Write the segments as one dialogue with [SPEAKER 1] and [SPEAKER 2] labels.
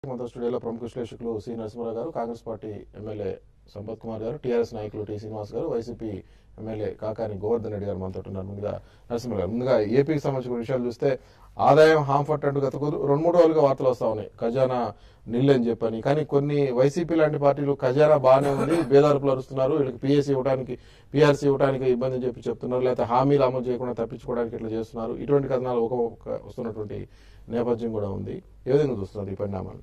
[SPEAKER 1] మనతో స్టూడియోలో ప్రముఖ విశ్లేషకులు C Narasimha Rao garu Congress party MLA Sampath Kumar garu TRS నాయకులు T Srinivas garu YCP MLA Kakani Govardhan Reddy garu మనతో ఉన్నారు ముందుగా నరసింహ గారు ముందుగా ఏపీకి సంబంధించిన విషయాలు చూస్తే ఆదాయం హాంఫర్ట్ అంటూ గత కొద్ది- రెండు మూడు రోజులుగా వార్తలు వస్తా ఉన్నాయి ఖజానా నిల్ అని చెప్పని కానీ కొన్ని వైసీపీ లాంటి పార్టీలు ఖజానా బాగానే ఉంది బేదార్పులు అరుస్తున్నారు వీళ్ళకి పిఎస్సీ ఇవ్వడానికి పిఆర్సీ ఇవ్వడానికి ఇబ్బంది అని చెప్పి చెప్తున్నారు లేకపోతే హామీలు అమలు చేయకుండా తప్పించుకోవడానికి ఇట్లా చేస్తున్నారు ఇటువంటి కథనాలు ఒక ఒక వస్తున్నటువంటి నేపథ్యం కూడా ఉంది ఏ విధంగా చూస్తున్నారు ఈ పరిణామాలు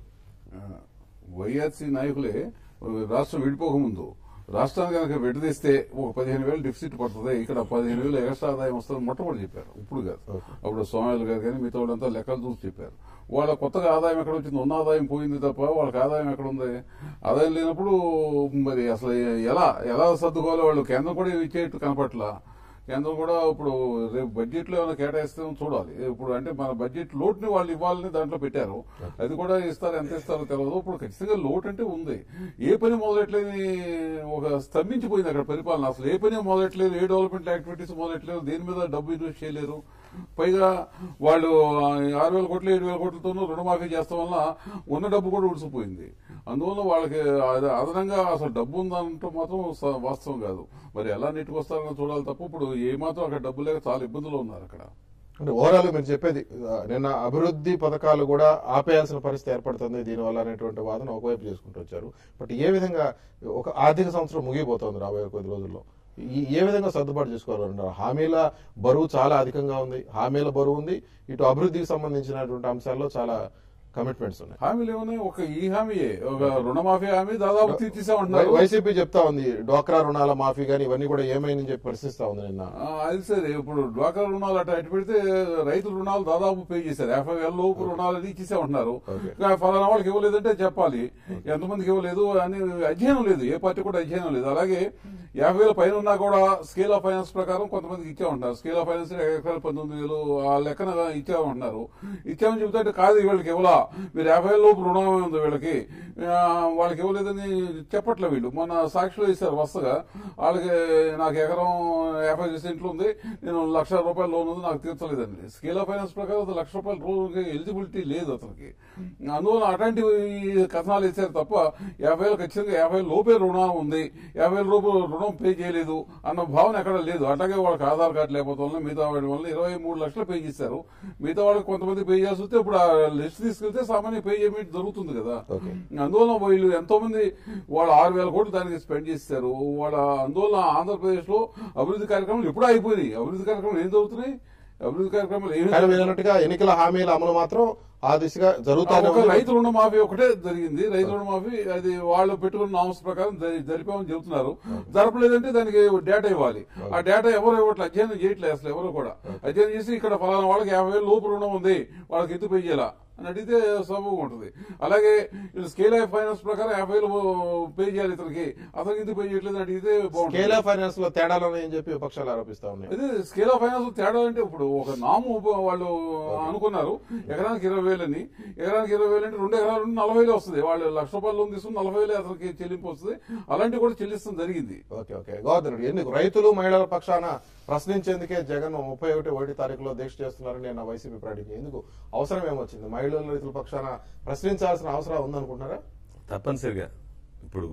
[SPEAKER 2] వైఆర్సీ నాయకులే రాష్ట్రం విడిపోకముందు రాష్ట్రాన్ని కనుక విడదీస్తే ఒక పదిహేను వేలు డిఫిసిట్ పడుతుంది ఇక్కడ పదిహేను వేలు ఎక్స్ట్రా ఆదాయం వస్తుంది మొట్టమొదటి చెప్పారు ఇప్పుడు కాదు
[SPEAKER 1] Okay.
[SPEAKER 2] అప్పుడు సోమాయిలు గారు కానీ మిగతా వాళ్ళంతా లెక్కలు చూసి చెప్పారు వాళ్ళ కొత్తగా ఆదాయం ఎక్కడ వచ్చింది ఉన్న ఆదాయం పోయింది తప్ప వాళ్ళకి ఆదాయం ఎక్కడ ఉంది ఆదాయం లేనప్పుడు మరి అసలు ఎలా ఎలా సర్దుకోవాలో వాళ్ళు కేంద్రం కూడా ఇచ్చేట్టు కనపట్ల కేంద్రం కూడా ఇప్పుడు రేపు బడ్జెట్ లో ఏమైనా కేటాయిస్తే చూడాలి ఇప్పుడు అంటే మన బడ్జెట్ లోటుని వాళ్ళు ఇవ్వాలని దాంట్లో పెట్టారు అది కూడా ఇస్తారు ఎంత ఇస్తారో తెలియదు ఇప్పుడు ఖచ్చితంగా లోటు అంటే ఉంది ఏ పని మొదలెట్లేని ఒక స్తంభించిపోయింది అక్కడ పరిపాలన అసలు ఏ పని మొదలెట్లేదు ఏ డెవలప్మెంట్ యాక్టివిటీస్ మొదలెట్లేదు దేని మీద డబ్బు ఇన్వెస్ట్ చేయలేరు పైగా వాళ్ళు ఆరు వేల కోట్లు ఏడు వేల కోట్లతోనూ రుణమాఫీ చేస్తాం వల్ల ఉన్న డబ్బు కూడా ఉడిసిపోయింది అందువల్ల వాళ్ళకి అద- అదనంగా అసలు డబ్బు ఉందంటూ మాత్రం స- వాస్తవం కాదు మరి ఎలా నెట్టుకొస్తారని చూడాలి తప్ప ఇప్పుడు ఏమాత్రం అక్కడ డబ్బు లేక చాలా ఇబ్బందులు ఉన్నారు అక్కడ
[SPEAKER 1] అంటే ఓవరాల్ మీరు చెప్పేది ఆ, నిన్న అభివృద్ధి పథకాలు కూడా ఆపేయాల్సిన పరిస్థితి ఏర్పడుతుంది దీనివల్ల అనేటువంటి వాదన ఒకవైపు చేసుకుంటూ వచ్చారు బట్ ఏ విధంగా ఒక ఆర్థిక సంవత్సరం ముగిపోతుంది రాబోయే కొద్ది రోజుల్లో ఈ- ఏ విధంగా సర్దుబాటు చేసుకోవాలంటారు హామీల బరువు చాలా అధికంగా ఉంది హామీల బరువు ఉంది ఇటు అభివృద్ధికి సంబంధించినటువంటి అంశాల్లో చాలా కమిట్మెంట్స్ ఉన్నాయి
[SPEAKER 2] హామీలు ఏమున్నాయి ఒక ఈ హామీయే ఒక రుణమాఫీ హామీ దాదాపు తీర్చేసామంటున్నారు
[SPEAKER 1] వై- వైసీపీ చెప్తా ఉంది డ్వాక్రా రుణాల మాఫీ కానీ ఇవన్నీ కూడా ఏమైందని చెప్పి పరిశీలిస్తా ఉంది నిన్న
[SPEAKER 2] ఆ, అది సరే ఇప్పుడు డ్వాక్రా రుణాలు అట్లా అటు పెడితే రైతుల రుణాలు దాదాపు పే చేశారు యాభై వేల లోపు రుణాలు అది ఇచ్చేసే ఉంటున్నారు
[SPEAKER 1] Okay.
[SPEAKER 2] ఇంకా ఫలానా వాళ్ళకి ఇవ్వలేదంటే చెప్పాలి ఎంతమందికి ఇవ్వలేదు అని అధ్యయనం లేదు ఏ పార్టీ కూడా అధ్యయనం లేదు అలాగే యాభై వేల పైన ఉన్నా కూడా స్కేల్ ఆఫ్ ఫైనాన్స్ ప్రకారం కొంతమందికి ఇచ్చే ఉంటారు స్కేల్ ఆఫ్ ఫైనాన్స్ ఎకరాలు పంతొమ్మిది వేలు ఆ లెక్కన ఇచ్చామంటున్నారు ఇచ్చామని చెబుతుంటే కాదు వీళ్ళకి ఇవ్వలా మీరు యాభై వేల లోపు రుణం ఉంది వీళ్ళకి ఆ, వాళ్ళకి ఇవ్వలేదని చెప్పట్లే వీళ్ళు మొన్న సాక్షిలో ఇస్తారు వస్తగా వాళ్ళకి నాకు ఎకరం యాభై సెంట్లు ఉంది నేను లక్ష రూపాయల లోన్ ఉంది నాకు తీర్చలేదండి స్కేల్ ఆఫ్ ఫైనాన్స్ ప్రకారం అతను లక్ష రూపాయల లోన్ ఎలిజిబిలిటీ లేదు అతనికి అందువల్ల అటువంటి కథనాలు ఇచ్చారు తప్ప యాభై వేలు ఖచ్చితంగా యాభై వేల లోపే రుణం ఉంది యాభై వేల రూపాయలు రుణం పే చేయలేదు అన్న భావన ఎక్కడ లేదు అట్లాగే వాళ్ళకి ఆధార్ కార్డు లేకపోతే వల్ల మిగతా వాడి వల్ల ఇరవై మూడు లక్షలు పే చేశారు మిగతా వాళ్ళకి కొంతమంది పే చేసి వస్తే ఇప్పుడు ఆ లిస్ట్ తీసుకెళ్తే సామాన్య పే చేయడం జరుగుతుంది కదా
[SPEAKER 1] ఓకే
[SPEAKER 2] అందువల్ల వీళ్ళు ఎంతో మంది వాళ్ళు ఆరు వేల కోట్లు దానికి స్పెండ్ చేస్తారు వాళ్ళ అందువల్ల ఆంధ్రప్రదేశ్ లో అభివృద్ధి కార్యక్రమాలు ఎప్పుడూ అయిపోయినాయి అభివృద్ధి కార్యక్రమాలు ఏం జరుగుతున్నాయి అభివృద్ధి కార్యక్రమాలు ఏమి
[SPEAKER 1] కానీ మీరు అన్నట్టుగా ఎన్నికల హామీల అమలు మాత్రం ఆ దిశగా జరుగుతానే
[SPEAKER 2] ఒక
[SPEAKER 1] ఉంది.
[SPEAKER 2] రైతు రుణమాఫీ ఒకటే జరిగింది రైతు రుణమాఫీ అది వాళ్ళు పెట్టుకున్న నామ్స్ ప్రకారం జరి- జరిపామని చెబుతున్నారు జరపలేదంటే దానికి డేటా ఇవ్వాలి ఆ డేటా ఎవరు ఇవ్వట్లేదు అధ్యయనం చేయట్లేదు అసలు ఎవరు కూడా అధ్యయనం చేసి ఇక్కడ ఫలానా వాళ్ళకి యాభై వేలు లోపు రుణం ఉంది వాళ్ళకి ఎందుకు పే చేయాలా అని అడిగితే సబబుగా ఉంటుంది అలాగే వీళ్ళు స్కేల్ ఆఫ్ ఫైనాన్స్ ప్రకారం యాభై వేలు పే చేయాలి ఇతనికి అతనికి ఎందుకు పే చేయట్లేదు అని అడిగితే బాగుంటుంది
[SPEAKER 1] స్కేల్ ఆఫ్ ఫైనాన్స్ లో తేడాలు ఉన్నాయని చెప్పి విపక్షాలు ఆరోపిస్తా ఉన్నాయి
[SPEAKER 2] అదే స్కేల్ ఆఫ్ ఫైనాన్స్ తేడా అంటే ఇప్పుడు ఒక నాము ఉప- వాళ్ళు అనుకున్నారు ఎకరానికి ఇరవై వేలని ఎకరానికి ఇరవై వేలు అంటే రెండు ఎకరాలు ఉంటే నలభై వేలు వస్తుంది వాళ్ళు లక్ష రూపాయలు లోన్ తీసుకుని నలభై వేలు అతనికి చెల్లింపు వస్తుంది అలాంటివి కూడా చెల్లిస్తాం జరిగింది
[SPEAKER 1] ఓకే ఓకే గోవర్ధన్ రెడ్డి ఎందుకు రైతులు మహిళల పక్షాన ప్రశ్నించేందుకే జగన్ ముప్పై ఒకటి ఒకటి తారీఖులో దీక్ష చేస్తున్నారని నేను వైసీపీ ప్రకటించింది ఎందుకు అవసరం ఏమొచ్చింది మహిళల రైతుల పక్షాన ప్రశ్నించాల్సిన అవసరం ఉందనుకుంటున్నారా
[SPEAKER 3] తప్పనిసరిగా ఇప్పుడు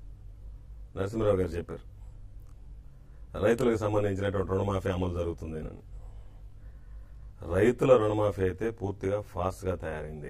[SPEAKER 3] నరసింహరావు గారు చెప్పారు రైతులకు సంబంధించినటువంటి రుణమాఫీ అమలు జరుగుతుంది అని రైతుల రుణమాఫీ అయితే పూర్తిగా ఫాస్ట్గా తయారైంది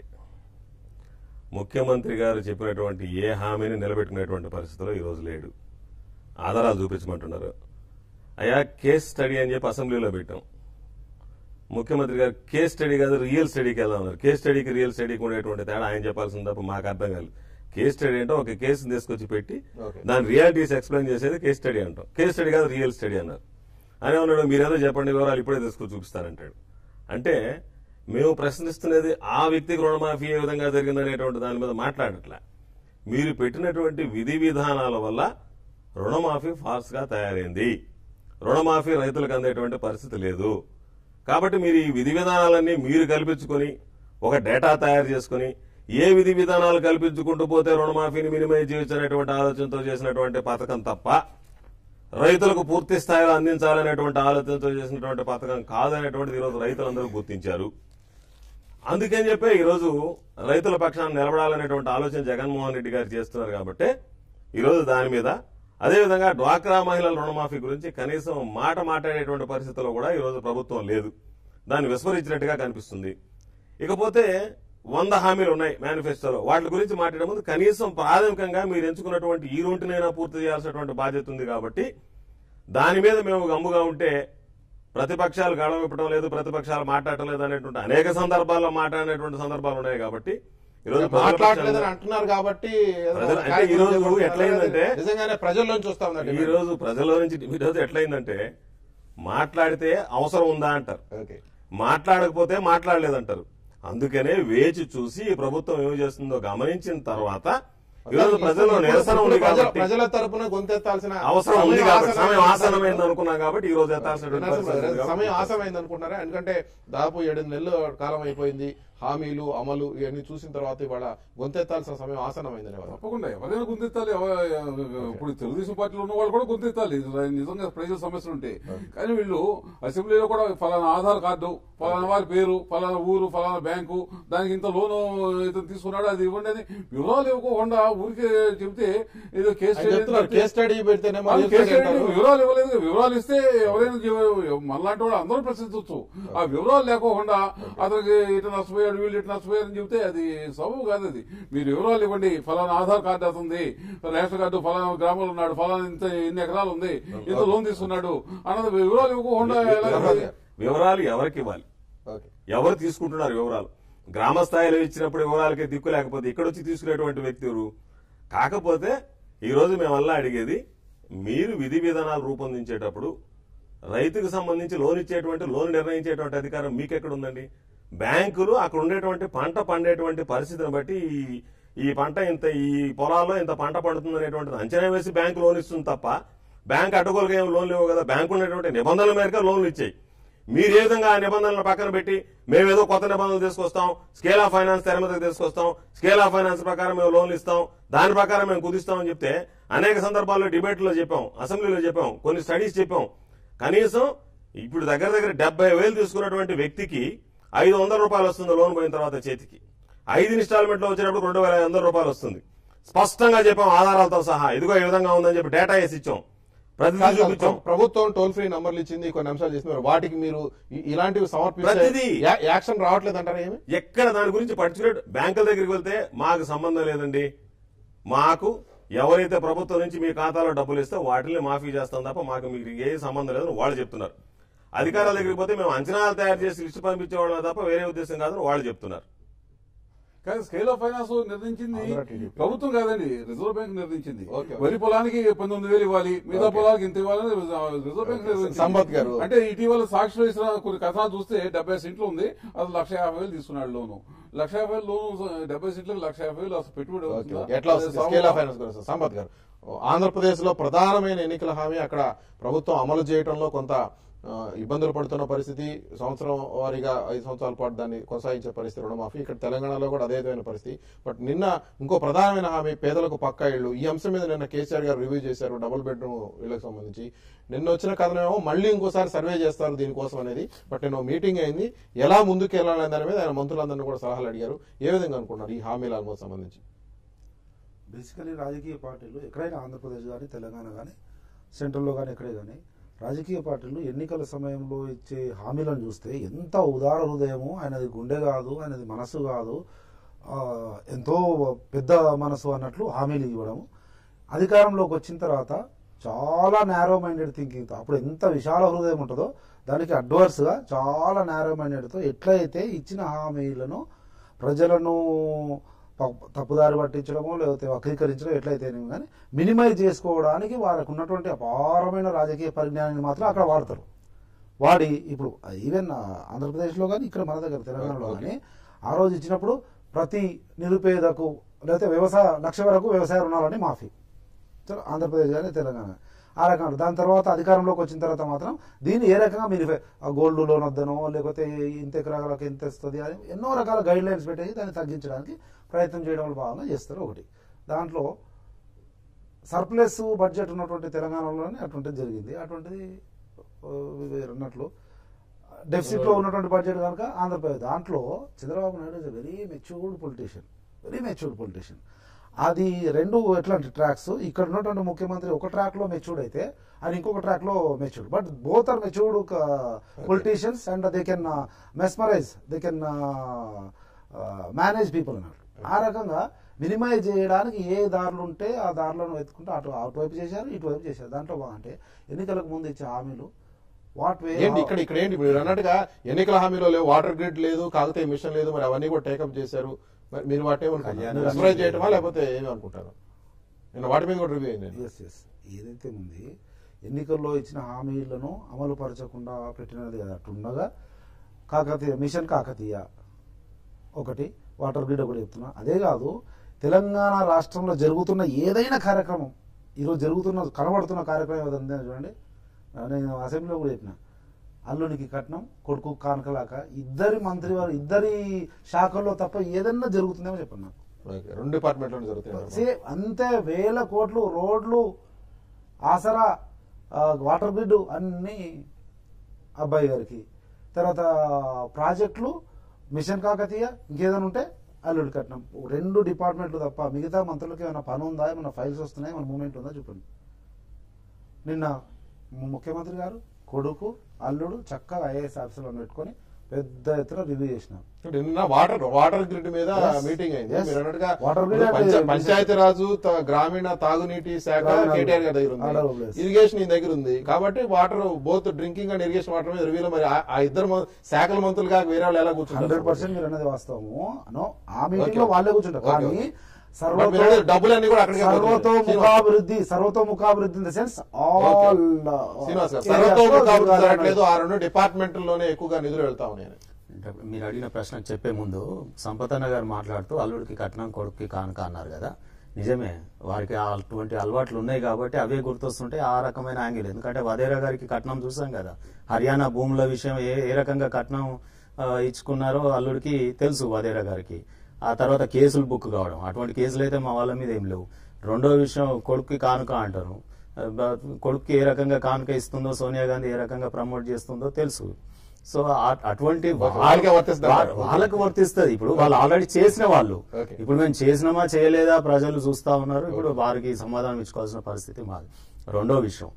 [SPEAKER 3] ముఖ్యమంత్రి గారు చెప్పినటువంటి ఏ హామీని నిలబెట్టుకునేటువంటి పరిస్థితిలో ఈరోజు లేడు ఆధారాలు చూపించమంటున్నారు అయ్యా కేస్ స్టడీ అని చెప్పి అసెంబ్లీలో పెట్టాం ముఖ్యమంత్రి గారు కేస్ స్టడీ కాదు రియల్ స్టడీకి వెళ్దాం అన్నారు కేస్ స్టడీకి రియల్ స్టడీకి ఉండేటువంటి తేడా ఆయన చెప్పాల్సింది తప్ప మాకు అర్థం కాదు కేస్ స్టడీ అంటే ఒక కేసుని తీసుకొచ్చి పెట్టి
[SPEAKER 1] Okay.
[SPEAKER 3] దాని రియాలిటీస్ ఎక్స్ప్లెయిన్ చేసేది కేస్ స్టడీ అంటాం కేస్ స్టడీ కాదు రియల్ స్టడీ అన్నారు అని ఉన్నాడు మీరేదో చెప్పండి వివరాలు ఇప్పుడే తీసుకొచ్చి చూపిస్తానంటాడు అంటే మేము ప్రశ్నిస్తున్నది ఆ వ్యక్తికి రుణమాఫీ ఏ విధంగా జరిగిందనేటువంటి దాని మీద మాట్లాడట్లే మీరు పెట్టినటువంటి విధి విధానాల వల్ల రుణమాఫీ ఫాస్ట్ గా తయారైంది రుణమాఫీ రైతులకు అందేటువంటి పరిస్థితి లేదు కాబట్టి మీరు ఈ విధి విధానాలన్నీ మీరు కల్పించుకొని ఒక డేటా తయారు చేసుకుని ఏ విధి విధానాలు కల్పించుకుంటూ పోతే రుణమాఫీని మినిమైజ్ చేయొచ్చు అనేటువంటి ఆలోచనతో చేసినటువంటి పథకం తప్ప రైతులకు పూర్తి స్థాయిలో అందించాలనేటువంటి ఆలోచనతో చేసినటువంటి పథకం కాదనేటువంటిది ఈరోజు రైతులందరూ గుర్తించారు అందుకని చెప్పి ఈరోజు రైతుల పక్షాన్ని నిలబడాలనేటువంటి ఆలోచన జగన్మోహన్ రెడ్డి గారు చేస్తున్నారు కాబట్టి ఈరోజు దాని మీద అదేవిధంగా డ్వాక్రా మహిళల రుణమాఫీ గురించి కనీసం మాట మాట్లాడేటువంటి పరిస్థితుల్లో కూడా ఈరోజు ప్రభుత్వం లేదు దాన్ని విస్మరించినట్టుగా కనిపిస్తుంది ఇకపోతే వంద హామీలు ఉన్నాయి మేనిఫెస్టోలో వాటి గురించి మాట్లాడే ముందు కనీసం ప్రాథమికంగా మీరు ఎంచుకున్నటువంటి ఈ రొంటినైనా పూర్తి చేయాల్సినటువంటి బాధ్యత ఉంది కాబట్టి దాని మీద మేము గమ్ముగా ఉంటే ప్రతిపక్షాలు గడవ ఇప్పడం లేదు ప్రతిపక్షాలు మాట్లాడటం లేదు అనేటువంటి అనేక సందర్భాల్లో మాట్లాడినటువంటి సందర్భాలు ఉన్నాయి కాబట్టి ఈరోజు
[SPEAKER 1] మాట్లాడలేదని అంటున్నారు కాబట్టి ఏదో
[SPEAKER 3] ప్రజలు- అంటే
[SPEAKER 1] కార్యక్రమం
[SPEAKER 3] ఈరోజు
[SPEAKER 1] చేపడుతున్నారు.
[SPEAKER 3] ఎట్లయిందంటే-
[SPEAKER 1] నిజంగానే ప్రజల్లోంచి వస్తా ఉన్నారు
[SPEAKER 3] ఈ రోజు ప్రజల నుంచి ఈ రోజు ఎట్లయిందంటే మాట్లాడితే అవసరం ఉందా అంటారు
[SPEAKER 1] ఓకే
[SPEAKER 3] మాట్లాడకపోతే మాట్లాడలేదంటారు అందుకనే వేచి చూసి ఈ ప్రభుత్వం ఏం చేస్తుందో గమనించిన తర్వాత ఈరోజు ప్రజల్లో నిరసన ఉంది
[SPEAKER 1] ప్రజల-
[SPEAKER 3] కాబట్టి
[SPEAKER 1] ప్రజల తరపున గొంతెత్తాల్సిన
[SPEAKER 3] అవసరం ఉంది
[SPEAKER 1] సమయం
[SPEAKER 3] కాబట్టి సమయం
[SPEAKER 1] ఆసన్నమైంది
[SPEAKER 3] ఆసనమైంది అనుకున్నాం కాబట్టి ఈ రోజు ఎత్తాల్సినటువంటి పరిస్థితి ఉంది
[SPEAKER 1] నరసింహ,
[SPEAKER 3] కాబట్టి
[SPEAKER 1] సమయం ఆసమైంది అనుకుంటున్నారా ఎందుకంటే దాదాపు ఏడు నెలలు కాలం అయిపోయింది హామీలు అమలు ఇవన్నీ చూసిన తర్వాత ఇవాళ గొంతెత్తాల్సిన సమయం ఆసనమైందని వాళ్ళు
[SPEAKER 2] తప్పకుండా ఎవరైనా గుంతెత్తాలి ఎవ- ఇప్పుడు తెలుగుదేశం పార్టీలో ఉన్న వాళ్ళు కూడా గుంతెత్తాలి ఇది నిజంగా ప్రజల సమస్యలు ఉంటాయి కానీ వీళ్ళు అసెంబ్లీలో కూడా ఫలానా ఆధార్ కార్డు ఫలానా వారి పేరు ఫలానా ఊరు ఫలానా బ్యాంకు దానికి ఇంత లోను ఇతను తీసుకున్నాడు అది ఇవ్వండి అని వివరాలు ఇవ్వకుండా ఊరికే చెబితే ఏదో కేసు
[SPEAKER 1] ఆయన చెప్తున్నారు కేస్ స్టడీ పెడితేనేమో
[SPEAKER 2] వాళ్ళు
[SPEAKER 1] కేసు
[SPEAKER 2] కేసు
[SPEAKER 1] స్టడీ
[SPEAKER 2] వేయండి.
[SPEAKER 1] అంటారు.
[SPEAKER 2] వివరాలు ఇవ్వలేదు వివరాలు ఇస్తే ఎవరైనా జీవ- మనలాంటి వాళ్ళు అందరూ ప్రశ్నించవచ్చు ఆ వివరాలు లేకోకుండా అతనికి ఇటు నష్టపోయాడు వీళ్ళు ఇటు నష్టపోయారు అని చెబితే అది సబబు కాదు అది మీరు వివరాలు ఇవ్వండి ఫలానా ఆధార్ కార్డు అతుంది రేషన్ కార్డు ఫలానా గ్రామంలో ఉన్నాడు ఫలానా ఇంత ఇన్ని ఎకరాలు ఉంది ఇంత లోన్ తీసుకున్నాడు అన్నది వివరాలు ఇవ్వకుండా ఎలా
[SPEAKER 1] వివరాలు-
[SPEAKER 3] వివరాలు ఎవరికి ఇవ్వాలి
[SPEAKER 1] ఓకే
[SPEAKER 3] ఎవరు తీసుకుంటున్నారు వివరాలు గ్రామ స్థాయిలో ఇచ్చినప్పుడు వివరాలకే దిక్కు లేకపోతే ఇక్కడ వచ్చి తీసుకునేటువంటి వ్యక్తి ఎవరు కాకపోతే ఈ రోజు మేమల్లా అడిగేది మీరు విధి విధానాలు రూపొందించేటప్పుడు రైతుకు సంబంధించి లోన్ ఇచ్చేటువంటి లోన్ నిర్ణయించేటువంటి అధికారం మీకెక్కడ ఉందండి బ్యాంకులు అక్కడ ఉండేటువంటి పంట పండేటువంటి పరిస్థితిని బట్టి ఈ- ఈ పంట ఇంత ఈ పొలాల్లో ఇంత పంట పండుతుంది అనేటువంటిది అంచనా వేసి బ్యాంకు లోన్ ఇస్తుంది తప్ప బ్యాంక్ అడ్డగోలుగా ఏం లోన్లు ఇవ్వవు కదా బ్యాంకు ఉన్నటువంటి నిబంధనల మేరకు లోన్లు ఇచ్చాయి మీరు ఏ విధంగా ఆ నిబంధనలను పక్కన పెట్టి మేమేదో కొత్త నిబంధనలు తీసుకొస్తాం స్కేల్ ఆఫ్ ఫైనాన్స్ తెర మీదకి తీసుకొస్తాం స్కేల్ ఆఫ్ ఫైనాన్స్ ప్రకారం మేము లోన్లు ఇస్తాం దాని ప్రకారం మేము కుదిస్తాం అని చెప్తే అనేక సందర్భాల్లో డిబేట్లో చెప్పాం అసెంబ్లీలో చెప్పాం కొన్ని స్టడీస్ చెప్పాం కనీసం ఇప్పుడు దగ్గర దగ్గర డెబ్బై వేలు తీసుకున్నటువంటి వ్యక్తికి ఐదు వందల రూపాయలు వస్తుంది లోన్ పోయిన తర్వాత చేతికి ఐదు ఇన్స్టాల్మెంట్ లో వచ్చినప్పుడు రెండు వేల ఐదు వందల రూపాయలు వస్తుంది స్పష్టంగా చెప్పాం ఆధారాలతో సహా ఇదిగో ఈ విధంగా ఉందని చెప్పి డేటా వేసి ఇచ్చాం ప్రతిదీ
[SPEAKER 1] కాదు, కాదు,
[SPEAKER 3] చూపించాం
[SPEAKER 1] ప్రభుత్వం టోల్ ఫ్రీ నంబర్లు ఇచ్చింది కొన్ని అంశాలు చేస్తున్నారు వాటికి మీరు ఇ- ఇలాంటివి సమర్పిస్తే
[SPEAKER 3] ప్రతిదీ.
[SPEAKER 1] యా- యాక్షన్ రావట్లేదు అంటారా ఏమి
[SPEAKER 3] ఎక్కడ దాని గురించి పర్టికులర్ బ్యాంకుల దగ్గరికి వెళ్తే మాకు సంబంధం లేదండి మాకు ఎవరైతే ప్రభుత్వం నుంచి మీ ఖాతాలో డబ్బులు ఇస్తే వాటిని మాఫీ చేస్తాం తప్ప మాకు మీకు ఏ సంబంధం లేదని వాళ్ళు చెప్తున్నారు అధికారుల దగ్గరికి పోతే మేము అంచనాలు తయారు చేసి లిస్టు పంపించేవాళ్ళం తప్ప వేరే ఉద్దేశం కాదని వాళ్ళు చెప్తున్నారు
[SPEAKER 2] కానీ స్కేల్ ఆఫ్ ఫైనాన్స్ నిర్ణయించింది
[SPEAKER 1] ఆంధ్ర టీడీపీ.
[SPEAKER 2] ప్రభుత్వం కాదండి రిజర్వ్ బ్యాంక్ నిర్ణయించింది
[SPEAKER 1] ఓకే.
[SPEAKER 2] వరి పొలానికి పంతొమ్మిది వేలు ఇవ్వాలి మిగతా
[SPEAKER 1] ఓకే.
[SPEAKER 2] పొలానికి ఇంత ఇవ్వాలని రిజర్వ్ బ్యాంక్ నిర్ణయించింది
[SPEAKER 1] సంపత్ గారు.
[SPEAKER 2] అంటే ఇటీవల సాక్షిలో ఇచ్చిన కొన్ని కథనాలు చూస్తే డెబ్బై సెంట్లు ఉంది అది లక్ష యాభై వేలు తీసుకున్నాడు లోను లక్ష యాభై వేలు లోను డెబ్బై సెంట్లకు లక్ష యాభై వేలు అసలు పెట్టుబడి
[SPEAKER 1] ఓకే,
[SPEAKER 2] అవుతుందా?
[SPEAKER 1] ఓకే. ఎట్లా
[SPEAKER 2] అదే
[SPEAKER 1] వస్తుంది
[SPEAKER 2] సమ-
[SPEAKER 1] స్కేల్ ఆఫ్ ఫైనాన్స్ గురించి సంపత్ గారు ఆంధ్రప్రదేశ్ లో ప్రధానమైన ఎన్నికల హామీ అక్కడ ప్రభుత్వం అమలు చేయడంలో కొంత ఆ, ఇబ్బందులు పడుతున్న పరిస్థితి సంవత్సరం వారీగా ఐదు సంవత్సరాల పాటు దాన్ని కొనసాగించే పరిస్థితి రుణమాఫీ ఇక్కడ తెలంగాణలో కూడా అదే విధమైన పరిస్థితి బట్ నిన్న ఇంకో ప్రధానమైన హామీ పేదలకు పక్కా ఇళ్లు ఈ అంశం మీద నిన్న కేసీఆర్ గారు రివ్యూ చేశారు డబుల్ బెడ్రూమ్ ఇళ్లకు సంబంధించి నిన్న వచ్చిన కథనేమో మళ్ళీ ఇంకోసారి సర్వే చేస్తారు దీనికోసం అనేది బట్ నిన్న మీటింగ్ అయింది ఎలా ముందుకు వెళ్ళాలనే దాని మీద ఆయన మంత్రులందరినీ కూడా సలహాలు అడిగారు ఏ విధంగా అనుకున్నారు ఈ హామీలకు సంబంధించి
[SPEAKER 4] బేసికలీ రాజకీయ పార్టీలు ఎక్కడైనా ఆంధ్రప్రదేశ్ కానీ తెలంగాణ కానీ సెంట్రల్లో కానీ ఎక్కడే కానీ రాజకీయ పార్టీలు ఎన్నికల సమయంలో ఇచ్చే హామీలను చూస్తే ఎంత ఉదార హృదయము ఆయనది గుండె కాదు ఆయనది మనసు కాదు ఆ, ఎంతో పెద్ద మనసు అన్నట్లు హామీలు ఇవ్వడం అధికారంలోకి వచ్చిన తర్వాత చాలా నేరో మైండెడ్ థింకింగ్తో అప్పుడు ఎంత విశాల హృదయం ఉంటుందో దానికి అడ్వర్స్గా చాలా నేరో మైండెడ్తో ఎట్లయితే ఇచ్చిన హామీలను ప్రజలను ప- తప్పుదారి పట్టించడమో లేకపోతే వక్రీకరించడం ఎట్లయితే కానీ మినిమైజ్ చేసుకోవడానికి వారికి ఉన్నటువంటి అపారమైన రాజకీయ పరిజ్ఞానాన్ని మాత్రం అక్కడ వాడతారు వాడి ఇప్పుడు ఈవెన్ ఆంధ్రప్రదేశ్లో కానీ ఇక్కడ మన దగ్గర తెలంగాణలో కానీ ఆ రోజు ఇచ్చినప్పుడు ప్రతి నిరుపేదకు లేకపోతే వ్యవసాయ లక్ష వరకు వ్యవసాయ రుణాలని మాఫీ చలో, ఆంధ్రప్రదేశ్ కానీ తెలంగాణ ఆ రకంగా దాని తర్వాత అధికారంలోకి వచ్చిన తర్వాత మాత్రం దీన్ని ఏ రకంగా మీరు గోల్డ్ లోన్ వద్దనో లేకపోతే ఇంత ఎకరాలకు ఎంత ఇస్తుంది అని ఎన్నో రకాల గైడ్ లైన్స్ పెట్టేసి దాన్ని తగ్గించడానికి ప్రయత్నం చేయడంలో భాగంగా చేస్తారు ఒకటి దాంట్లో సర్ప్లస్ బడ్జెట్ ఉన్నటువంటి తెలంగాణలోనే అటువంటిది జరిగింది అటువంటిది ఆ, మీరు అన్నట్లు డెఫిసిట్ లో ఉన్నటువంటి బడ్జెట్ కనుక ఆంధ్రప్రదేశ్ దాంట్లో Chandrababu Naidu is very matured politician very matured politician అది రెండు ఎట్లాంటి ట్రాక్స్ ఇక్కడ ఉన్నటువంటి ముఖ్యమంత్రి ఒక ట్రాక్ లో మెచ్యూర్డ్ అయితే అది ఇంకొక ట్రాక్ లో matured but both are matured politicians and they can mesmerise they can manage people అన్నారు ఆ రకంగా మినిమైజ్ చేయడానికి ఏ దారులు ఉంటే ఆ దారులను వెతుకుంటే అటు అటువైపు చేశారు ఇటువైపు చేశారు దాంట్లో బాగుంటే ఎన్నికలకు ముందు ఇచ్చే హామీలు వాట్ వే
[SPEAKER 1] ఏంటి ఇక్కడ ఇక్కడ ఏంటి మీరు అన్నట్టుగా ఎన్నికల హామీలో లేవు వాటర్ గ్రిడ్ లేదు కాకతీయ మిషన్ లేదు మరి అవన్నీ కూడా టేకప్ చేశారు మరి మీరు వాటి ఏమనుకుంటారు సర్ప్రైజ్ చేయటమా లేకపోతే ఏమి అనుకుంటారు నేను వాటి మీద కూడా రివ్యూ అయింది
[SPEAKER 4] ఎస్ ఎస్ ఏదైతే ఉంది ఎన్నికల్లో ఇచ్చిన హామీలను అమలు పరచకుండా పెట్టినది కదా అటుండగా కాకతీయ మిషన్ కాకతీయ ఒకటి వాటర్ గ్రిడ్ ఒకటి చెప్తున్నా అదే కాదు తెలంగాణ రాష్ట్రంలో జరుగుతున్న ఏదైనా కార్యక్రమం ఈరోజు జరుగుతున్న కనబడుతున్న కార్యక్రమం ఏదైనా ఉందో చూడండి నేను అసెంబ్లీలో కూడా చెప్పిన అల్లునికి కట్నం కొడుకు కానకలాక ఇద్దరి మంత్రి వారు ఇద్దరి శాఖల్లో తప్ప ఏదన్నా జరుగుతుందేమో చెప్పండి నాకు
[SPEAKER 1] ఓకే. రెండు డిపార్ట్మెంట్లో జరుగుతాయి
[SPEAKER 4] సే అంతే వేల కోట్లు రోడ్లు ఆసరా ఆ, వాటర్ గ్రిడ్ అన్ని అబ్బాయి గారికి తర్వాత ప్రాజెక్టులు మిషన్ కాకతీయ ఇంకేదైనా ఉంటే అల్లుడి కట్నం రెండు డిపార్ట్మెంట్లు తప్ప మిగతా మంత్రులకి ఏమైనా పని ఉందా ఏమైనా ఫైల్స్ వస్తున్నాయి ఏమైనా మూమెంట్ ఉందా చెప్పండి నిన్న ముఖ్యమంత్రి గారు కొడుకు అల్లుడు చక్కగా ఐఏఎస్ ఆఫీసర్లను పెట్టుకొని పెద్ద ఎత్తున రివ్యూ చేసినారు
[SPEAKER 1] అంటే నిన్న వాటర్ వాటర్ గ్రిడ్ మీద
[SPEAKER 4] Yes.
[SPEAKER 1] మీటింగ్ అయింది
[SPEAKER 4] Yes.
[SPEAKER 1] మీరు అన్నట్టుగా
[SPEAKER 4] Water grid
[SPEAKER 1] ఇప్పుడు పంచ-
[SPEAKER 4] అంటే-
[SPEAKER 1] పంచాయతీ రాజు త- గ్రామీణ తాగునీటి శాఖ
[SPEAKER 4] గ్రామీణ
[SPEAKER 1] కేటీఆర్ గారి దగ్గర
[SPEAKER 4] Honorable
[SPEAKER 1] ఉంది
[SPEAKER 4] yes.
[SPEAKER 1] ఇరిగేషన్ ఈ దగ్గర ఉంది కాబట్టి water both drinking and irrigation water మీద రివ్యూలో మరి ఆ- ఆ ఇద్దరు మ- శాఖల మంత్రులు కాక వేరే వాళ్ళు ఎలా
[SPEAKER 4] హండ్రెడ్
[SPEAKER 1] కూర్చుంటారు
[SPEAKER 4] పర్సెంట్ మీరు అన్నది వాస్తవము నో ఆ మీటింగ్
[SPEAKER 1] Okay.
[SPEAKER 4] లో వాళ్ళే కూర్చుంటారు
[SPEAKER 1] Okay,
[SPEAKER 4] కానీ
[SPEAKER 1] okay.
[SPEAKER 4] సర్వతో
[SPEAKER 1] మీరు అనేది డబ్బులన్నీ కూడా అక్కడికే పోతున్నాయి.
[SPEAKER 4] సర్వతోముఖాభివృద్ధి సర్వతోముఖాభివృద్ధి in the sense all
[SPEAKER 1] Srinivas garu సర్వతోముఖాభివృద్ధి జరగట్లేదు ఆ రెండు డిపార్ట్మెంట్లోనే ఎక్కువగా నిధులు వెళ్తా ఉన్నాయి
[SPEAKER 5] అంటే మీరు అడిగిన ప్రశ్న చెప్పే ముందు సంపతన్న గారు మాట్లాడుతూ అల్లుడికి కట్నం కొడుక్కి కానుక అన్నారు కదా నిజమే వారికి అటువంటి అలవాట్లు ఉన్నాయి కాబట్టి అవే గుర్తొస్తుంటే ఆ రకమైన యాంగిల్ ఎందుకంటే వదేరా గారికి కట్నం చూసాం కదా హర్యానా భూముల విషయం ఏ ఏ రకంగా కట్నం ఆ, ఇచ్చుకున్నారో అల్లుడికి తెలుసు వదేరా గారికి ఆ తర్వాత కేసులు బుక్ కావడం అటువంటి కేసులు అయితే మా వాళ్ళ మీద ఏం లేవు రెండో విషయం కొడుక్కి కానుక అంటారు ఆ, బ- కొడుక్కి ఏ రకంగా కానుక ఇస్తుందో సోనియా గాంధీ ఏ రకంగా ప్రమోట్ చేస్తుందో తెలుసు సో ఆ- అటువంటి
[SPEAKER 1] వాళ్ళకే వర్తిస్తుంది
[SPEAKER 5] వాళ్ళ- వాళ్ళకి వర్తిస్తుంది ఇప్పుడు వాళ్ళు ఆల్రెడీ చేసిన వాళ్ళు
[SPEAKER 1] Okay.
[SPEAKER 5] ఇప్పుడు మేము చేసినామా చేయలేదా ప్రజలు చూస్తా ఉన్నారు ఇప్పుడు వారికి సమాధానం ఇచ్చుకోవాల్సిన పరిస్థితి మాది రెండో విషయం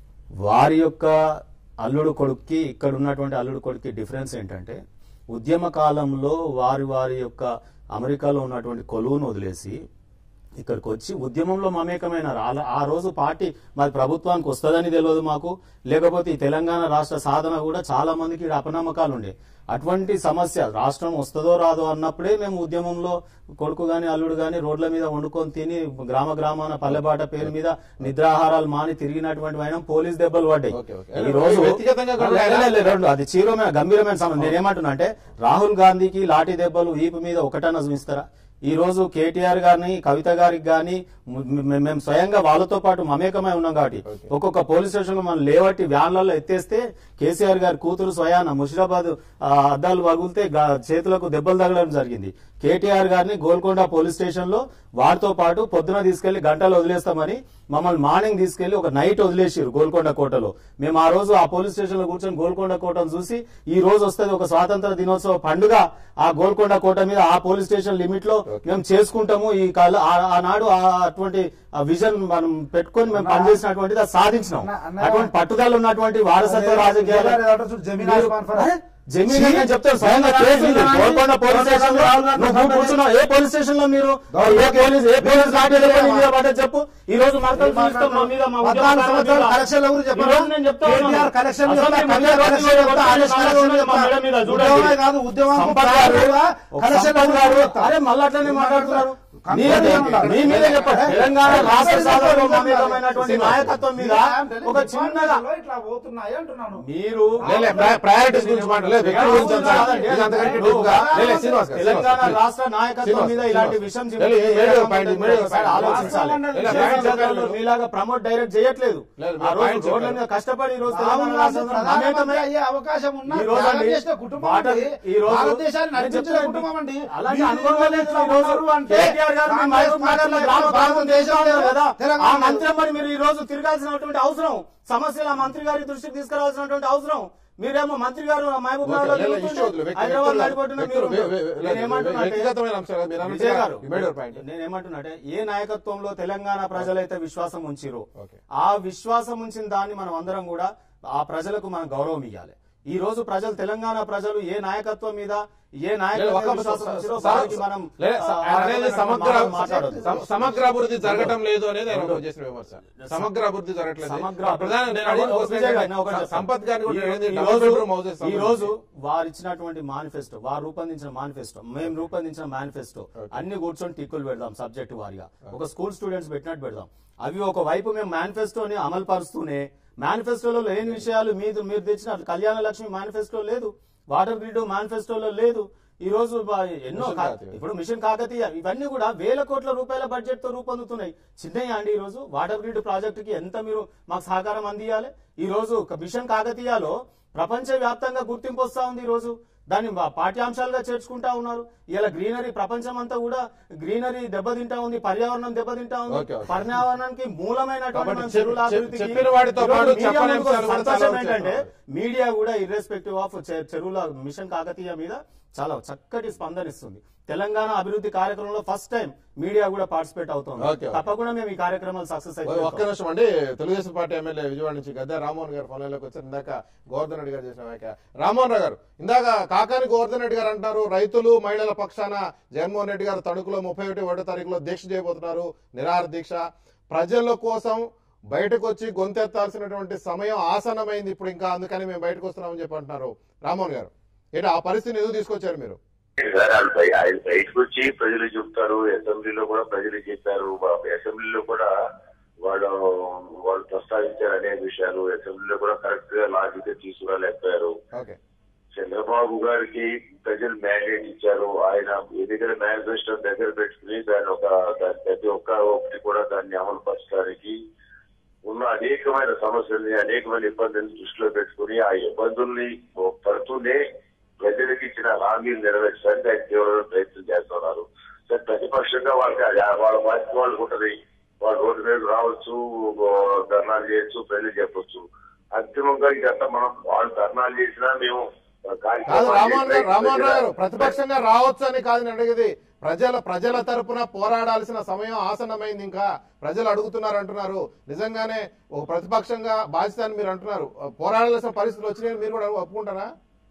[SPEAKER 5] వారి యొక్క అల్లుడు కొడుక్కి ఇక్కడ ఉన్నటువంటి అల్లుడు కొడుక్కి డిఫరెన్స్ ఏంటంటే ఉద్యమ కాలంలో వారి వారి యొక్క అమెరికాలో ఉన్నటువంటి కొలువును వదిలేసి ఇక్కడికి వచ్చి ఉద్యమంలో మమేకమైనారు అలా- ఆ రోజు పార్టీ మరి ప్రభుత్వానికి వస్తుందని తెలియదు మాకు లేకపోతే ఈ తెలంగాణ రాష్ట్ర సాధన కూడా చాలా మందికి ఈడ అపనమ్మకాలు ఉండే అటువంటి సమస్య రాష్ట్రం వస్తుందో రాదో అన్నప్పుడే మేము ఉద్యమంలో కొడుకు గాని అల్లుడు గాని రోడ్ల మీద వండుకొని తిని గ్రామ గ్రామాన పల్లెబాట పేరు మీద నిద్రాహారాలు మాని తిరిగినటువంటి ఆయన పోలీస్ దెబ్బలు పడ్డాయి
[SPEAKER 1] ఓకే, ఓకే.
[SPEAKER 5] ఈ రోజు
[SPEAKER 1] వ్యక్తిగతంగా కూడా
[SPEAKER 5] లే, లే, లే, రెండు అది చీరమైన గంభీరమైన సమస్య నేనేమంటున్నా అంటే రాహుల్ గాంధీకి లాఠీ దెబ్బలు వీపు మీద ఒకటన్నా చూపిస్తారా ఈ రోజు కేటీఆర్ గారిని కవిత గారికి గాని ము- మే- మేము స్వయంగా వాళ్ళతో పాటు మమేకమై ఉన్నాం కాబట్టి ఒక్కొక్క పోలీస్ స్టేషన్ లో మనం లేవట్టి వ్యాన్లలో ఎత్తేస్తే కేసీఆర్ గారి కూతురు స్వయాన ముషిరాబాద్ ఆ, అద్దాలు పగులితే గా- చేతులకు దెబ్బలు తగలడం జరిగింది కేటీఆర్ గారిని గోల్కొండ పోలీస్ స్టేషన్ లో వారితో పాటు పొద్దున తీసుకెళ్లి గంటలు వదిలేస్తామని మమ్మల్ని మార్నింగ్ తీసుకెళ్లి ఒక నైట్ వదిలేసారు గోల్కొండ కోటలో మేము ఆ రోజు ఆ పోలీస్ స్టేషన్ లో కూర్చొని గోల్కొండ కోటను చూసి ఈ రోజు వస్తుంది ఒక స్వాతంత్ర దినోత్సవ పండుగ ఆ గోల్కొండ కోట మీద ఆ పోలీస్ స్టేషన్ లిమిట్ లో మేము చేసుకుంటాము ఈ కాల ఆ- ఆనాడు ఆ అటువంటి ఆ విజన్ మనం పెట్టుకొని మేము పనిచేసినటువంటిది అది సాధించినాం
[SPEAKER 4] అన్న- అన్న-
[SPEAKER 5] అటువంటి పట్టుదల ఉన్నటువంటి వారసత్వ
[SPEAKER 4] అదే,
[SPEAKER 5] రాజకీయాలు
[SPEAKER 4] జమీన్ ఏదో చూడు, జమీన్
[SPEAKER 5] మీరు-
[SPEAKER 4] ఆస్మాన్ ఫర్-
[SPEAKER 5] అరే, జమీన్ అని నేను చెప్తాను స్వయంగా కేసు ఉంది. గోల్కొండ పోలీస్ స్టేషన్ లో నువ్వు కూర్చున్నావు ఏ పోలీస్ స్టేషన్ లో మీరు ఏ పోలీస్ ఏ పోలీస్ లాఠీ దెబ్బ నీ మీద పడ్డది చెప్పు ఈ రోజు మరకలు చూపిస్తాం మా మీద మా
[SPEAKER 4] పద్నాలుగు
[SPEAKER 5] ఉద్యమకారుల
[SPEAKER 4] సంవత్సరాలు
[SPEAKER 5] మీద.
[SPEAKER 4] కలెక్షన్ల గురించి చెప్పరా?
[SPEAKER 5] ఈ రోజు నేను చెప్తా ఉన్నాను.
[SPEAKER 4] కేటీఆర్ కలెక్షన్
[SPEAKER 5] అసెంబ్లీ
[SPEAKER 4] చెప్తా,
[SPEAKER 5] మధ్య
[SPEAKER 4] కవిత
[SPEAKER 5] రోజు
[SPEAKER 4] కలెక్షన్ చెప్తా, ఆర్ఎస్
[SPEAKER 5] నాలుగు
[SPEAKER 4] కలెక్షన్
[SPEAKER 5] రోజులు మా
[SPEAKER 4] చెప్తా.
[SPEAKER 5] మేడం మీద చూడండి.
[SPEAKER 4] ఉద్యమమే కాదు, ఉద్యమం
[SPEAKER 5] సంపత్ గారు,
[SPEAKER 4] ప్రారంభంగా
[SPEAKER 5] ఒక
[SPEAKER 4] కలెక్షన్
[SPEAKER 5] సంపత్ గారు,
[SPEAKER 4] చెప్తా.
[SPEAKER 5] అరే మళ్ళీ అట్లనే మాట్లాడుతున్నారు
[SPEAKER 4] కన్ఫర్మ్
[SPEAKER 5] మీ-
[SPEAKER 4] చేయాలి.
[SPEAKER 5] మీ మీదే చెప్పండి తెలంగాణ రాష్ట్ర సాధనలో మమేకమైనటువంటి
[SPEAKER 4] శ్రీనివాస్.
[SPEAKER 5] నాయకత్వం మీద ఒక చిన్నగా
[SPEAKER 4] ఇట్లా పోతున్నాయి అంటున్నాను
[SPEAKER 5] మీరు
[SPEAKER 1] లే, లే, ప్రయారిటీస్ గురించి మాట్లాడలేదు వ్యక్తి గురించి అంతా ఇది అంతకంటే డూప్గా. లే, లే, శ్రీనివాస్ గారు,
[SPEAKER 5] తెలంగాణ
[SPEAKER 1] శ్రీనివాస్ గారు.
[SPEAKER 5] రాష్ట్ర నాయకత్వం
[SPEAKER 1] శ్రీనివాస్
[SPEAKER 5] మీద
[SPEAKER 1] గారు,
[SPEAKER 5] ఇలాంటి
[SPEAKER 1] శ్రీనివాస్
[SPEAKER 5] విషయం
[SPEAKER 1] గారు. లే, లే,
[SPEAKER 5] ఏ
[SPEAKER 1] మేడే
[SPEAKER 5] రకంగా
[SPEAKER 1] పాయింట్,
[SPEAKER 5] ఉంటుందో
[SPEAKER 1] మేడే
[SPEAKER 5] ఒకసారి
[SPEAKER 1] పాయింట్.
[SPEAKER 5] ఆలోచించాలి
[SPEAKER 1] లే, లే,
[SPEAKER 5] విజయవాడ
[SPEAKER 1] పాయింట్
[SPEAKER 5] జగన్లో
[SPEAKER 1] చెప్పండి.
[SPEAKER 5] మీలాగా ప్రమోట్ డైరెక్ట్ చేయట్లేదు
[SPEAKER 1] లే, లే,
[SPEAKER 5] ఆ రోజు
[SPEAKER 1] పాయింట్
[SPEAKER 5] రోడ్ల
[SPEAKER 1] చెప్పండి.
[SPEAKER 5] మీద కష్టపడి ఈ రోజు
[SPEAKER 4] రాహుల్
[SPEAKER 5] తెలంగాణ
[SPEAKER 4] గాంధీ
[SPEAKER 5] రాష్ట్రంలో
[SPEAKER 4] ప్రధానమంత్రి
[SPEAKER 5] మమేకమై
[SPEAKER 4] అయ్యే అవకాశం ఉన్న
[SPEAKER 5] ఈ రోజు
[SPEAKER 4] త్యాగం
[SPEAKER 5] అండి,
[SPEAKER 4] చేసిన కుటుంబం
[SPEAKER 5] వాటర్
[SPEAKER 4] అండి.
[SPEAKER 5] ఈ రోజు
[SPEAKER 4] భారతదేశాన్ని
[SPEAKER 5] నేను
[SPEAKER 4] నడిపించిన
[SPEAKER 5] చెప్తానండి.
[SPEAKER 4] కుటుంబం అండి
[SPEAKER 5] అలాంటి
[SPEAKER 4] మీరు
[SPEAKER 5] అనుభవం లేదు
[SPEAKER 4] ఇట్లా
[SPEAKER 5] ఈ రోజు
[SPEAKER 4] ఉన్నారు అంటే
[SPEAKER 5] కేటీఆర్ గారు మీ
[SPEAKER 4] కాంగ్రెస్
[SPEAKER 5] మహబూబ్ నగర్ లో
[SPEAKER 4] పార్టీ
[SPEAKER 5] గ్రామ
[SPEAKER 4] లేదు,
[SPEAKER 5] ప్రాంతం
[SPEAKER 4] భారతదేశం
[SPEAKER 5] చేస్తా ఉన్నారు
[SPEAKER 4] లేదు,
[SPEAKER 5] కదా ఆ
[SPEAKER 4] తెలంగాణ
[SPEAKER 5] మంత్రి మరి మీరు ఈ రోజు తిరగాల్సినటువంటి అవసరం సమస్యలు ఆ మంత్రి గారి దృష్టికి తీసుకురావాల్సినటువంటి అవసరం మీరేమో మంత్రి గారు మహబూబ్
[SPEAKER 1] ఓకే,
[SPEAKER 5] నగర్ లో
[SPEAKER 1] లేదు,
[SPEAKER 5] తిరుగుతుంటే
[SPEAKER 1] ఇష్యూ వద్దులే, వ్యక్తి-
[SPEAKER 5] హైదరాబాద్
[SPEAKER 1] వ్యక్తులు-
[SPEAKER 5] నడిపోతున్న మీరు
[SPEAKER 1] వ్యక్తులు- వే- వే- లేదు,
[SPEAKER 5] నేనేమంటున్నా అంటే-
[SPEAKER 1] వ్యక్తిగతమైన అంశాలు కాదు, మీరు అన్నట్టుగా
[SPEAKER 5] విజయ్ గారు
[SPEAKER 1] you made your point.
[SPEAKER 5] నేనేమంటున్నా అంటే ఏ నాయకత్వంలో తెలంగాణ ప్రజలైతే విశ్వాసం ఉంచిరో
[SPEAKER 1] ఓకే.
[SPEAKER 5] ఆ విశ్వాసం ఉంచిన దాన్ని మనం అందరం కూడా ఆ ప్రజలకు మనం గౌరవం ఇవ్వాలి ఈ రోజు ప్రజలు తెలంగాణ ప్రజలు ఏ నాయకత్వం మీద ఏ
[SPEAKER 1] లేదు,
[SPEAKER 5] నాయకత్వం
[SPEAKER 1] ఒక-
[SPEAKER 5] విశ్వాసం ఉంచిరో
[SPEAKER 1] స-
[SPEAKER 5] వారికి మనం
[SPEAKER 1] లేదు,
[SPEAKER 5] ఆ,
[SPEAKER 1] స-
[SPEAKER 5] ఆ
[SPEAKER 1] అనేది
[SPEAKER 5] రకమైన
[SPEAKER 1] సమగ్ర
[SPEAKER 5] మాటలు మాట్లాడొద్దు.
[SPEAKER 1] సమ- సమగ్ర అభివృద్ధి జరగటం లేదు అనేది ఆయన చేసిన విమర్శ సమగ్ర అభివృద్ధి జరగట్లేదు
[SPEAKER 5] సమగ్ర
[SPEAKER 1] ప్రధాన నేను అడిగిన
[SPEAKER 5] ఒక
[SPEAKER 1] క్వశ్చన్
[SPEAKER 5] విజయ్ గారు,
[SPEAKER 1] ఏంటంటే,
[SPEAKER 5] నేను ఒకటి చెప్తాను.
[SPEAKER 1] సంపత్ గారిని కూడా
[SPEAKER 5] ఈ-
[SPEAKER 1] అడిగింది,
[SPEAKER 5] ఈ
[SPEAKER 1] డబుల్
[SPEAKER 5] రోజు-
[SPEAKER 1] బెడ్రూమ్ houses
[SPEAKER 5] ఈ
[SPEAKER 1] సంబంధించి.
[SPEAKER 5] రోజు వారు ఇచ్చినటువంటి మేనిఫెస్టో వారు రూపొందించిన మేనిఫెస్టో మేము రూపొందించిన మేనిఫెస్టో అన్ని కూర్చొని టిక్కులు పెడదాం సబ్జెక్ట్ వారిగా ఒక స్కూల్ స్టూడెంట్స్ పెట్టినట్టు పెడదాం అవి ఒక వైపు మేము మేనిఫెస్టోని అమలు పరుస్తూనే మేనిఫెస్టోలో లేని విషయాలు మీరు మీరు తెచ్చిన కళ్యాణ లక్ష్మి మేనిఫెస్టో లేదు వాటర్ గ్రిడ్ మేనిఫెస్టోలో లేదు ఈ రోజు బా- ఎన్నో
[SPEAKER 1] మిషన్
[SPEAKER 5] కా-
[SPEAKER 1] కాకతీయ.
[SPEAKER 5] ఇప్పుడు మిషన్ కాకతీయ ఇవన్నీ కూడా వేల కోట్ల రూపాయల బడ్జెట్ తో రూపొందుతున్నాయి చిన్నయ్య అండి ఈ రోజు వాటర్ గ్రిడ్ ప్రాజెక్ట్ కి ఎంత మీరు మాకు సహకారం అందియాలి ఈ రోజు ఒక మిషన్ కాకతీయలో ప్రపంచ వ్యాప్తంగా గుర్తింపు వస్తా ఉంది ఈ రోజు దాన్ని మా పాఠ్యాంశాలుగా చేర్చుకుంటా ఉన్నారు ఇలా గ్రీనరీ ప్రపంచం అంతా కూడా గ్రీనరీ దెబ్బతింటా ఉంది పర్యావరణం దెబ్బతింటా ఉంది
[SPEAKER 1] ఓకే, ఓకే.
[SPEAKER 5] పర్యావరణానికి మూలమైనటువంటి
[SPEAKER 1] కాబట్టి
[SPEAKER 5] మన
[SPEAKER 1] చెప్-
[SPEAKER 5] చెరువుల
[SPEAKER 1] చెప్-
[SPEAKER 5] అభివృద్ధికి
[SPEAKER 1] చెప్పిన వాటితో
[SPEAKER 5] ఈరోజు
[SPEAKER 1] పాటు
[SPEAKER 5] మీడియా
[SPEAKER 1] చెప్పని
[SPEAKER 5] ముందుకు
[SPEAKER 1] అంశాలు కూడా
[SPEAKER 5] సంతోషం
[SPEAKER 1] చాలా
[SPEAKER 5] ఏంటంటే
[SPEAKER 1] వచ్చాయి.
[SPEAKER 5] మీడియా కూడా ఇర్రెస్పెక్టివ్ ఆఫ్ చెరువుల మిషన్ కాకతీయ మీద చాలా చక్కటి స్పందన ఇస్తుంది తెలంగాణ అభివృద్ధి కార్యక్రమంలో ఫస్ట్ టైం మీడియా కూడా పార్టిసిపేట్
[SPEAKER 1] ఓకే,
[SPEAKER 5] అవుతుంది
[SPEAKER 1] ఓకే.
[SPEAKER 5] తప్పకుండా మేము ఈ కార్యక్రమాలు సక్సెస్
[SPEAKER 1] ఓ- ఒక్క నిమిషం అండి తెలుగుదేశం పార్టీ ఎమ్మెల్యే విజయవాడ నుంచి గద్దె రామ్మోహన్ గారు ఫోన్లోకి వచ్చారు ఇందాక గోవర్ధన్ రెడ్డి గారు చేసిన వ్యాఖ్య రామ్మోహన్ రావు గారు ఇందాక కాకాని గోవర్ధన్ రెడ్డి గారు అంటారు రైతులు మహిళల పక్షాన జగన్మోహన్ రెడ్డి గారు తణుకులో ముప్పై ఒకటి ఒకటో తారీఖులో దీక్ష చేయబోతున్నారు నిరాహార దీక్ష ప్రజల కోసం బయటకు వచ్చి గొంతెత్తాల్సినటువంటి సమయం ఆసన్నమైంది ఇప్పుడు ఇంకా అందుకని మేము బయటకు వస్తున్నామని చెప్పి అంటున్నారు రామ్మోహన్ గారు ఏంటి ఆ పరిస్థితిని ఎందుకు తీసుకొచ్చారు మీరు
[SPEAKER 6] సార్ వాళ్ళు బయ- ఆయన బయటకు వచ్చి ప్రజలు చెప్తారు అసెంబ్లీలో కూడా ప్రజలు చెప్పారు వా- అసెంబ్లీలో కూడా వాళ్ళు వాళ్ళు ప్రస్తావించారు అనేక విషయాలు అసెంబ్లీలో కూడా కరెక్ట్ గా లాజిక్ గా తీసుకురాలేకపోయారు
[SPEAKER 1] ఓకే
[SPEAKER 6] చంద్రబాబు గారికి ప్రజలు మ్యాండేట్ ఇచ్చారు ఆయన ఎన్నికల మేనిఫెస్టో దగ్గర పెట్టుకుని దాని ఒక దాని ప్రతి ఒక్క ఒకటి కూడా దాన్ని అమలు పరచడానికి ఉన్న అనేకమైన సమస్యల్ని అనేకమైన ఇబ్బందుల్ని దృష్టిలో పెట్టుకుని ఆ ఇబ్బందుల్ని పడుతూనే ప్రజలకు ఇచ్చిన హామీలు నెరవేర్చడానికి ఆయన తీవ్రమైన ప్రయత్నం చేస్తున్నారు సరే ప్రతిపక్షంగా వాళ్ళకి అది- వాళ్ళ బాధ్యత వాళ్ళకు ఉంటది వాళ్ళు రోడ్డు మీద రావచ్చు ఓ, ధర్నాలు చేయొచ్చు ప్రజలు చెప్పొచ్చు అంతిమంగా ఇదంతా మనం వాళ్ళు ధర్నాలు చేసినా మేము
[SPEAKER 1] కాదు
[SPEAKER 6] కార్యక్రమాలు
[SPEAKER 1] రామ్మోహన్ గారు
[SPEAKER 6] చేసినా
[SPEAKER 1] రామ్మోహన్ రావు గారు
[SPEAKER 6] ప్రజల-
[SPEAKER 1] ప్రతిపక్షంగా రావచ్చు అని కాదు నేను అడిగేది ప్రజల ప్రజల తరపున పోరాడాల్సిన సమయం ఆసన్నమైంది ఇంకా ప్రజలు అడుగుతున్నారు అంటున్నారు నిజంగానే ఒక ప్రతిపక్షంగా బాధ్యత అని మీరు అంటున్నారు పోరాడాల్సిన పరిస్థితులు వచ్చినాయని మీరు కూడా ఒప్పుకుంటారా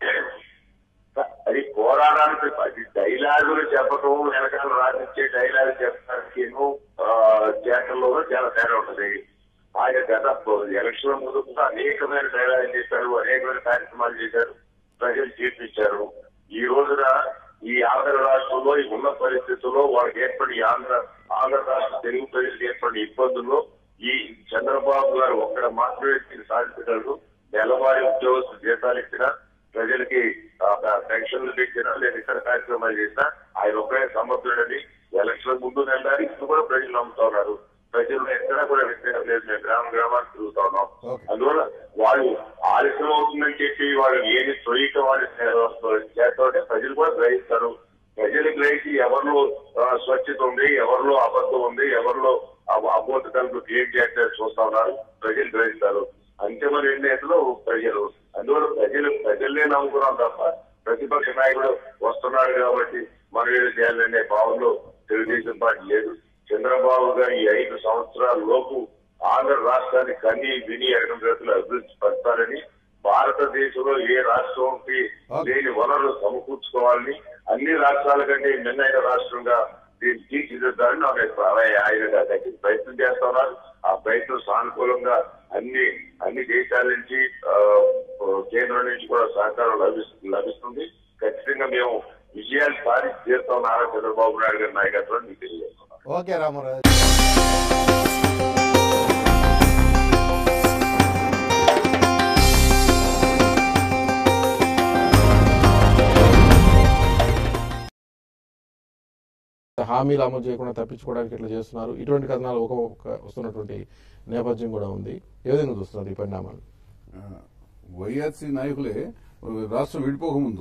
[SPEAKER 6] అది పోరాడానికి అది డైలాగులు చెప్పటం వెనకాల రాసిచ్చే డైలాగ్ చెప్పడానికి చేతల్లో చాలా తేడా ఉంటది ఆయన గత ఎలక్షన్ ముందు కూడా అనేకమైన డైలాగులు చేశారు అనేకమైన కార్యక్రమాలు చేశారు ప్రజలు తీర్పిచ్చారు ఈ రోజున ఈ ఆంధ్ర రాష్ట్రంలో ఈ ఉన్న పరిస్థితుల్లో వాళ్ళకి ఏర్పడి ఈ ఆంధ్ర ఆంధ్ర రాష్ట్ర తెలుగు ప్రజలకు ఏర్పడిన ఇబ్బందుల్లో ఈ చంద్రబాబు గారు ఒక్కడ మాత్రమే దీన్ని సాధించగలరు నెలవారీ ఉద్యోగస్తులు జీతాలు ఇచ్చినా ప్రజలకి ఆ, పెన్షన్లు పెంచినా లేదా ఇతర కార్యక్రమాలు చేసినా ఆయన ఒక్కడే సమర్థుడని ఎలక్షన్ ముందు నెలదారి ఇప్పుడు కూడా ప్రజలు నమ్ముతా ఉన్నారు ప్రజలు ఎక్కడా కూడా వ్యక్తిగతం లేదు మేము గ్రామ గ్రామానికి తిరుగుతా ఉన్నాం
[SPEAKER 1] Okay.
[SPEAKER 6] అందువల్ల వాళ్ళు ఆలస్యం అవుతుందని చెప్పి వాళ్ళు ఏది తొలిక వాళ్ళు చేస్తామంటే ప్రజలు కూడా గ్రహిస్తారు ప్రజలు గ్రహించి ఎవరిలో ఆ, స్వచ్ఛత ఉంది ఎవరిలో అబద్ధం ఉంది ఎవరిలో అబోధకలను క్రియేట్ చేయాలని చూస్తా ఉన్నారు ప్రజలు గ్రహిస్తారు అంతిమ నిర్ణయంలో ప్రజలు అందువల్ల ప్రజలు ప్రజల్నే నమ్ముకున్నాం తప్ప ప్రతిపక్ష నాయకుడు వస్తున్నాడు కాబట్టి మనం ఏదో చేయాలనే భావంలో తెలుగుదేశం పార్టీ లేదు చంద్రబాబు గారు ఈ ఐదు సంవత్సరాల లోపు ఆంధ్ర రాష్ట్రాన్ని కని విని అగ్రగతులు అభివృద్ధి పరచాలని భారతదేశంలో ఏ రాష్ట్రంకి లేని వనరులు సమకూర్చుకోవాలని అన్ని రాష్ట్రాల కంటే మిన్నైన రాష్ట్రంగా దీన్ని తీర్చిదిద్దాలని నాకు ఆయన- ఆయన దగ్గర ప్రయత్నం చేస్తున్నారు ఆ ప్రయత్నం సానుకూలంగా అన్ని అన్ని దేశాల నుంచి ఆ, కేంద్రం నుంచి కూడా సహకారం లభిస్తుంది లభిస్తుంది ఖచ్చితంగా మేము విజయాలు సాధించి తీరుతాం నారా చంద్రబాబు నాయుడు గారి నాయకత్వాన్ని మీకు తెలియజేస్తున్నాం
[SPEAKER 1] ఓకే రామ్మోహన్ రావు హామీలు అమలు చేయకుండా తప్పించుకోవడానికి ఇట్లా చేస్తున్నారు ఇటువంటి కథనాలు ఒక ఒక వస్తున్నటువంటి నేపథ్యం కూడా ఉంది ఏ విధంగా చూస్తున్నారు ఈ పరిణామాలు
[SPEAKER 2] వైఎస్సీ నాయకులే రాష్ట్రం విడిపోకముందు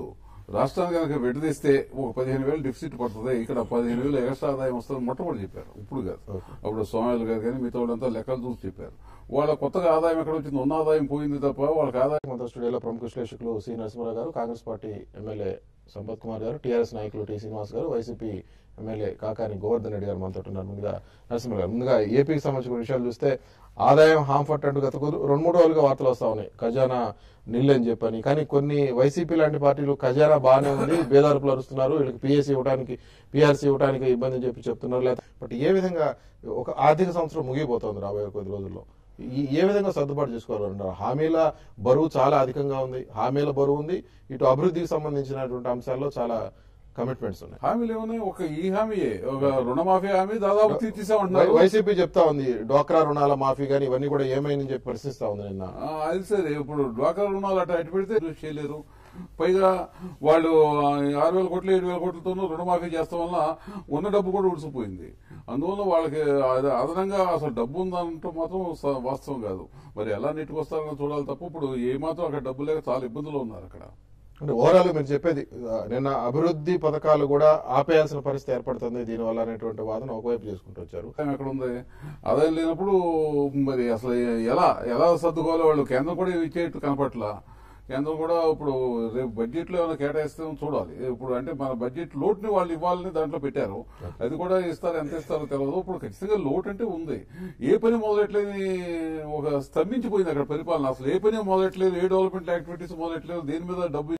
[SPEAKER 2] రాష్ట్రానికి కనుక విడదీస్తే ఒక పదిహేను వేలు డిఫిసిట్ పడుతుంది ఇక్కడ పదిహేను వేలు ఎక్స్ట్రా ఆదాయం వస్తుంది మొట్టమొదటి చెప్పారు ఇప్పుడు కాదు అప్పుడు సోమాయిలు గారు కానీ మిగతా వాళ్ళంతా లెక్కలు చూసి చెప్పారు వాళ్ళ కొత్తగా ఆదాయం ఎక్కడ వచ్చింది ఉన్న ఆదాయం పోయింది తప్ప వాళ్ళకి ఆదాయం
[SPEAKER 1] మనతో స్టూడియోలో ప్రముఖ విశ్లేషకులు C Narasimha Rao garu Congress party MLA Sampath Kumar garu TRS నాయకులు T Srinivas garu YCP MLA Kakani Govardhan Reddy garu మనతో ఉన్నారు ముందుగా నరసింహ గారు ముందుగా ఏపీకి సంబంధించిన విషయాలు చూస్తే ఆదాయం హాంఫర్ట్ అంటూ గత కొద్ది- రెండు మూడు రోజులుగా వార్తలు వస్తా ఉన్నాయి ఖజానా నిల్ అని చెప్పని కానీ కొన్ని వైసీపీ లాంటి పార్టీలు ఖజానా బాగానే ఉంది బేదార్పులు అరుస్తున్నారు వీళ్ళకి పిఎస్సీ ఇవ్వడానికి పిఆర్సీ ఇవ్వడానికి ఇబ్బంది అని చెప్పి చెప్తున్నారు లేదా బట్ ఏ విధంగా ఒక ఆర్థిక సంవత్సరం ముగిపోతుంది రాబోయే కొద్ది రోజుల్లో ఈ- ఏ విధంగా సర్దుబాటు చేసుకోవాలన్నారు హామీల బరువు చాలా అధికంగా ఉంది హామీల బరువు ఉంది ఇటు అభివృద్ధికి సంబంధించినటువంటి అంశాల్లో చాలా కమిట్మెంట్స్ ఉన్నాయి
[SPEAKER 2] హామీలు ఏమన్నాయి ఒక ఈ హామీయే ఒక రుణమాఫీ హామీ దాదాపు తీర్చేసామంటున్నారు
[SPEAKER 1] వై- వైసీపీ చెప్తా ఉంది డ్వాక్రా రుణాల మాఫీ గానీ ఇవన్నీ కూడా ఏమైందని చెప్పి ప్రశ్నిస్తా ఉంది నిన్న
[SPEAKER 2] ఆ, అది సరే ఇప్పుడు డ్వాక్రా రుణాలు అట్లా అటు పెడితే యూజ్ చేయలేరు పైగా వాళ్ళు ఆ, ఆరు వేల కోట్లు ఏడు వేల కోట్లతోనూ రుణమాఫీ చేస్తాం వల్ల ఉన్న డబ్బు కూడా ఉడిసిపోయింది అందువల్ల వాళ్ళకి అది అదనంగా అసలు డబ్బు ఉందంటే మాత్రం స- వాస్తవం కాదు మరి ఎలా నెట్టుకొస్తారని చూడాలి తప్ప ఇప్పుడు ఏ మాత్రం అక్కడ డబ్బు లేక చాలా ఇబ్బందులు ఉన్నారు అక్కడ
[SPEAKER 1] అంటే ఓవరాల్ మీరు చెప్పేది ఆ, నిన్న అభివృద్ధి పథకాలు కూడా ఆపేయాల్సిన పరిస్థితి ఏర్పడుతుంది దీనివల్ల అనేటువంటి వాదన ఒకవైపు చేసుకుంటూ వచ్చారు
[SPEAKER 2] ఆదాయం ఎక్కడ ఉంది ఆదాయం లేనప్పుడు మరి అసలు ఎలా ఎలా సర్దుకోవాలో వాళ్ళు కేంద్రం కూడా ఇచ్చేట్టు కనపట్ల కేంద్రం కూడా ఇప్పుడు రేపు బడ్జెట్ లో ఏమైనా కేటాయిస్తే చూడాలి ఇప్పుడు అంటే మన బడ్జెట్ లోటుని వాళ్ళు ఇవ్వాలని దాంట్లో పెట్టారు అది కూడా ఇస్తారు ఎంత ఇస్తారో తెలియదు ఇప్పుడు ఖచ్చితంగా లోటు అంటే ఉంది ఏ పని మొదలెట్లేని ఒక స్తంభించిపోయింది అక్కడ పరిపాలన అసలు ఏ పని మొదలెట్లేదు ఏ డెవలప్మెంట్ యాక్టివిటీస్ మొదలెట్లేదు దేని మీద డబ్బు